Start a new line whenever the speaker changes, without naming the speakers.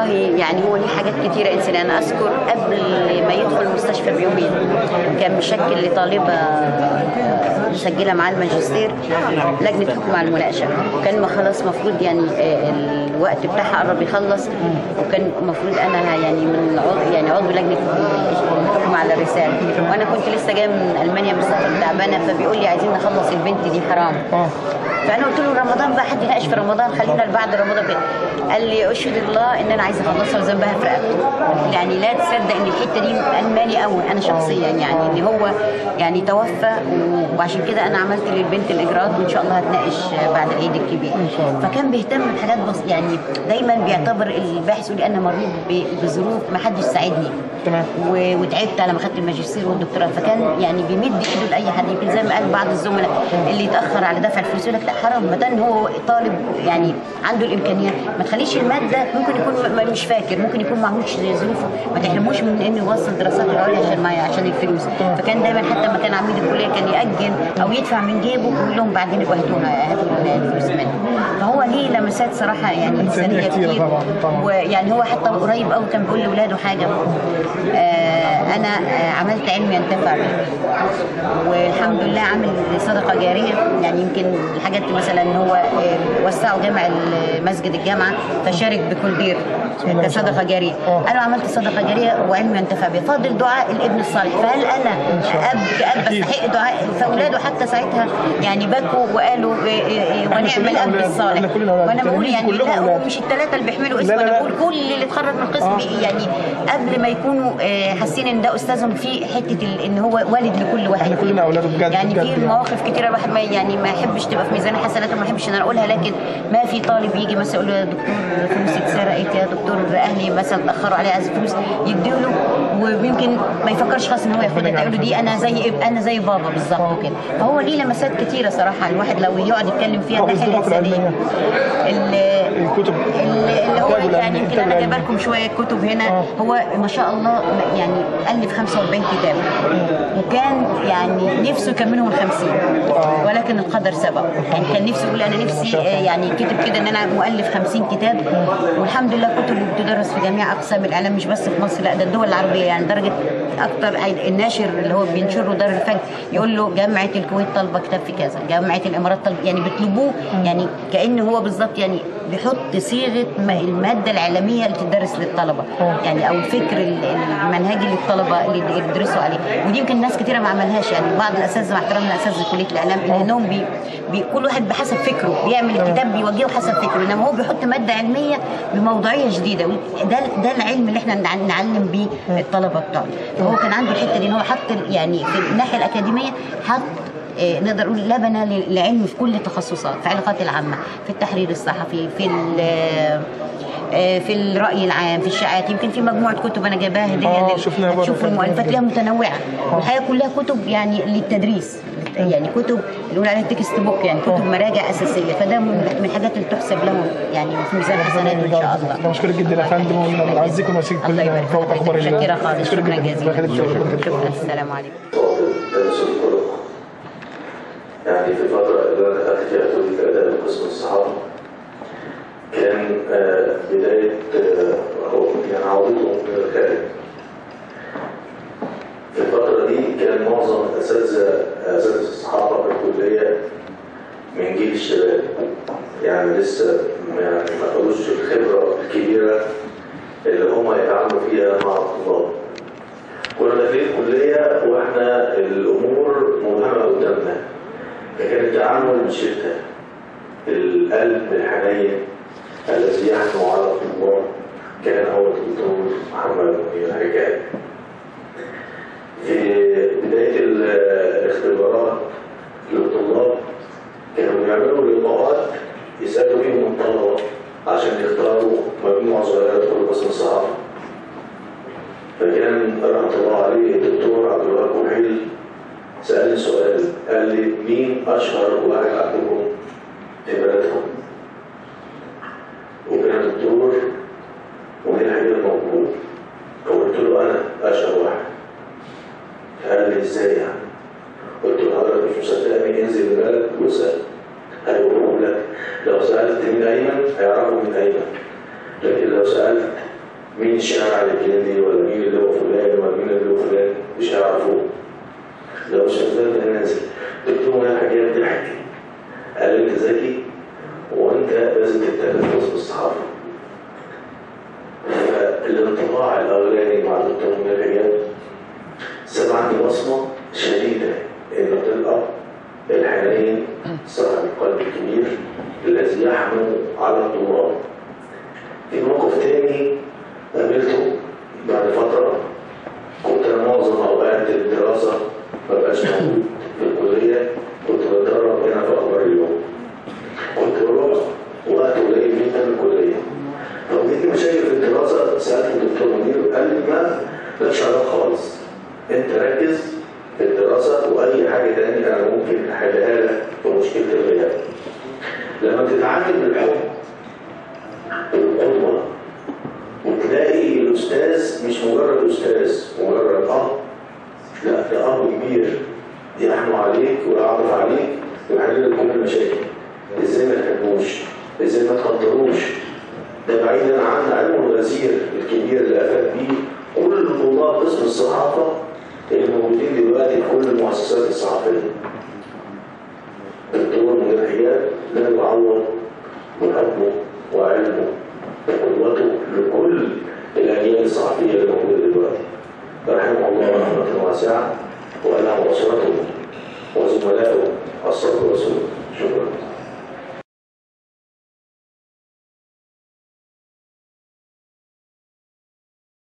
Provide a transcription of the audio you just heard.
يعني هو ليه حاجات كتيرة إنسان أنا أذكر قبل ما يدخل المستشفى بيومين كان مشكل لطالبة مسجلة مع الماجستير لجنة حكم على المناقشة وكان ما خلاص مفروض يعني آه، الوقت بتاعها قرب يخلص وكان المفروض أنا يعني من عضو يعني عضو لجنة الحكم على الرسالة وأنا كنت لسه جاية من ألمانيا من سفر تعبانة فبيقول لي عايزين نخلص البنت دي حرام فانا قلت له رمضان بقى حد يناقش في رمضان خلينا بعد رمضان كده قال لي اشهد الله ان انا عايزه اخلصها وذنبها في رقبته يعني لا تصدق ان الحته دي الماني قوي انا شخصيا يعني ان هو يعني توفى وعشان كده انا عملت للبنت الاجراءات وان شاء الله هتناقش بعد العيد الكبير فكان بيهتم بحاجات بس يعني دايما بيعتبر الباحث يقول لي انا مريض ب- بظروف ما حدش ساعدني
تمام.
و- وتعبت على ما خدت الماجستير والدكتوراه فكان يعني بيمد ايده لاي حد يمكن زي ما قال بعض الزملاء اللي يتاخر على دفع الفلوس يقول لك لا حرام ما دام هو طالب يعني عنده الامكانيات ما تخليش الماده ممكن يكون م- م- مش فاكر ممكن يكون معهوش ظروفه ما تحرموش من انه يوصل دراسات العليا عشان ما عشان الفلوس فكان دايما حتى لما كان عميد الكليه كان ياجل او يدفع من جيبه ويقول لهم بعدين ابقوا هاتوها هاتوا الفلوس منه فهو ليه لمسات صراحه يعني
إنسانية
انسانيه
كتيرة
كتير
طبعاً، طبعاً.
ويعني هو حتى قريب قوي كان بيقول لاولاده حاجه آه انا آه عملت علم ينتفع به والحمد لله عامل صدقه جاريه يعني يمكن الحاجات مثلا ان هو آه، وسعوا جامع مسجد الجامعه فشارك بكل بير كصدقه جاريه انا عملت صدقه جاريه وعلم ينتفع به فاضل دعاء الابن الصالح فهل انا اب كاب بستحق دعاء فاولاده حتى ساعتها يعني بكوا وقالوا آه، آه، آه، ونعم
كلنا
الاب
أولاد،
الصالح
إحنا كلنا أولاد.
وانا بقول
التلاميذ
يعني
كلهم
لا هو
أولاد.
مش الثلاثه اللي بيحملوا اسم
لا، لا،
انا
لا.
بقول كل اللي اتخرج من القسم بي- يعني قبل ما يكونوا آه، حاسين ان ده استاذهم في حته ال- ان هو والد لكل واحد
إحنا كلنا
فيهم.
أولاده بجد،
يعني
بجد
في
يعني.
مواقف كتيره الواحد ما يعني ما يحبش تبقى في ميزان حسناته ما يحبش ان انا اقولها لكن ما في طالب يجي مثلا يقول له يا دكتور فلوسي اتسرقت يا دكتور اهلي مثلا اتاخروا علي عايز فلوس يديله ويمكن ما يفكرش خالص ان هو ياخدها يقول له دي انا زي اب انا زي بابا بالظبط كده فهو ليه لمسات كتيره صراحه الواحد لو يقعد يتكلم فيها
طب
الناحيه
الإصدارات
الانسانيه ال-
الكتب
اللي اللي هو
إنتاجه العلمي-
يعني يمكن
إنتاجه
انا جايبه
العلمي.
لكم شويه كتب هنا
آه.
هو ما شاء الله يعني الف 45 كتاب وكان يعني نفسه يكملهم 50 ولكن القدر سبق يعني كان نفسه يقول انا نفسي آه، يعني كتب كده ان انا مؤلف 50 كتاب والحمد لله كتبه بتدرس في جميع اقسام الاعلام مش بس في مصر لا ده الدول العربيه يعني درجه اكتر الناشر اللي هو بينشره دار الفجر يقول له جامعه الكويت طالبه كتاب في كذا جامعه الامارات طالبه يعني بيطلبوه يعني كان هو بالظبط يعني بيحط صيغه ما- الماده العلميه اللي تدرس للطلبه يعني او الفكر ال- المنهجي للطلبه اللي اللي يدرسوا عليه ودي يمكن ناس كتيره ما عملهاش يعني بعض الاساتذه مع احترامنا اساتذه كليه الاعلام لانهم بي بي كل واحد بحسب فكره بيعمل الكتاب بيوجهه حسب فكره انما هو بيحط ماده علميه بموضوعيه جديده ده ده العلم اللي احنا نع- نعلم بيه الطلبه بتوعنا فهو كان عنده الحته دي ان هو حط ال- يعني في الناحيه الاكاديميه حط آه، نقدر نقول لبنه ل- لعلم في كل التخصصات في العلاقات العامه في التحرير الصحفي في ال- آه، في الراي العام في الشائعات يمكن في مجموعه كتب انا جايباها هديه
آه،
لل-
شفناها برضه.
هتشوفوا المؤلفات ليها متنوعه والحقيقه كلها كتب يعني للتدريس يعني كتب اللي بنقول عليها تكست بوك يعني كتب مراجع اساسيه فده من من الحاجات اللي تحسب لهم يعني في ميزان حسناته ان شاء الله
انا بشكرك جدا يا فندم ونعزيكم ونسيك
الله
كل
يبارك
فوق
فيك
اخبار الله
متشكره خالص
بشكرك
شكرا
جدا. الله
جزيلا
يخليك. شكرا
شكرا السلام عليكم
تدرس الطرق يعني في الفترة اللي أنا دخلت فيها كلية الآداب قسم الصحافة كان آه، بداية آه، أو يعني عودتهم من الخارج في الفترة دي كان معظم الأساتذة أساتذة الصحافة في الكلية من جيل الشباب يعني لسه ما- يعني ما خدوش الخبرة الكبيرة اللي هم يتعاملوا فيها مع الطلاب كنا داخلين الكلية واحنا الأمور مبهمة قدامنا فكان التعامل بشدة القلب الحنين الذي يحنو على الطلاب كان هو الدكتور محمد منير حجاج في بداية ال- الاختبارات للطلاب كانوا بيعملوا لقاءات يسألوا فيهم الطلبة عشان يختاروا مجموعة صغيرة تدخل قسم الصحافة فكان رحمة الله عليه الدكتور عبد الوهاب محيل سألني سؤال قال لي مين أشهر واحد عندكم في بلدكم؟ وكان الدكتور وكان حبيب موجود فقلت له أنا أشهر واحد قال لي إزاي يعني؟ قلت له حضرتك مش مصدقني انزل البلد واسأل هيقولوا لك لو سألت من أيمن هيعرفوا من أيمن لكن لو سألت مين الشاعر على الجندي ولا مين اللي هو فلان ولا مين اللي هو فلان مش هيعرفوه لو شغال ده نازل دكتور يا حاجات ضحك قال انت ذكي وانت لازم تتكلم في وسط الصحافه فالانطباع الاولاني مع دكتور منير حجاب ساب عندي بصمه شديده انه تلقى الحنين صاحب القلب الكبير الذي يحمل على الطوال في موقف تاني قابلته بعد فترة كنت أنا معظم أوقات الدراسة ما بقاش موجود في الكلية كنت بتدرب هنا في أخبار اليوم كنت بروح وقت قليل جدا من الكلية فبديت مشاكل في الدراسة سألت الدكتور منير قال لي ما لكش علاقة خالص أنت ركز في الدراسة وأي حاجة تانية أنا ممكن أحلها لك في مشكلة الغياب لما تتعلم الحب القدوة وتلاقي الأستاذ مش مجرد أستاذ مجرد أب لا ده أب كبير يحنو عليك ويعرف عليك ويحل لك كل المشاكل ازاي ما تحبوش ازاي ما تقدروش ده بعيدا عن علم الوزير الكبير اللي افاد بيه كل طلاب قسم الصحافه اللي موجودين دلوقتي في كل المؤسسات الصحفيه الدكتور منير حجاب لا يعوض بحبه وعلمه وقدوته لكل الاجيال الصحفيه اللي موجوده دلوقتي رحمه الله رحمه واسعه وله اسرته وزملائه الصبر والسلوك شكرا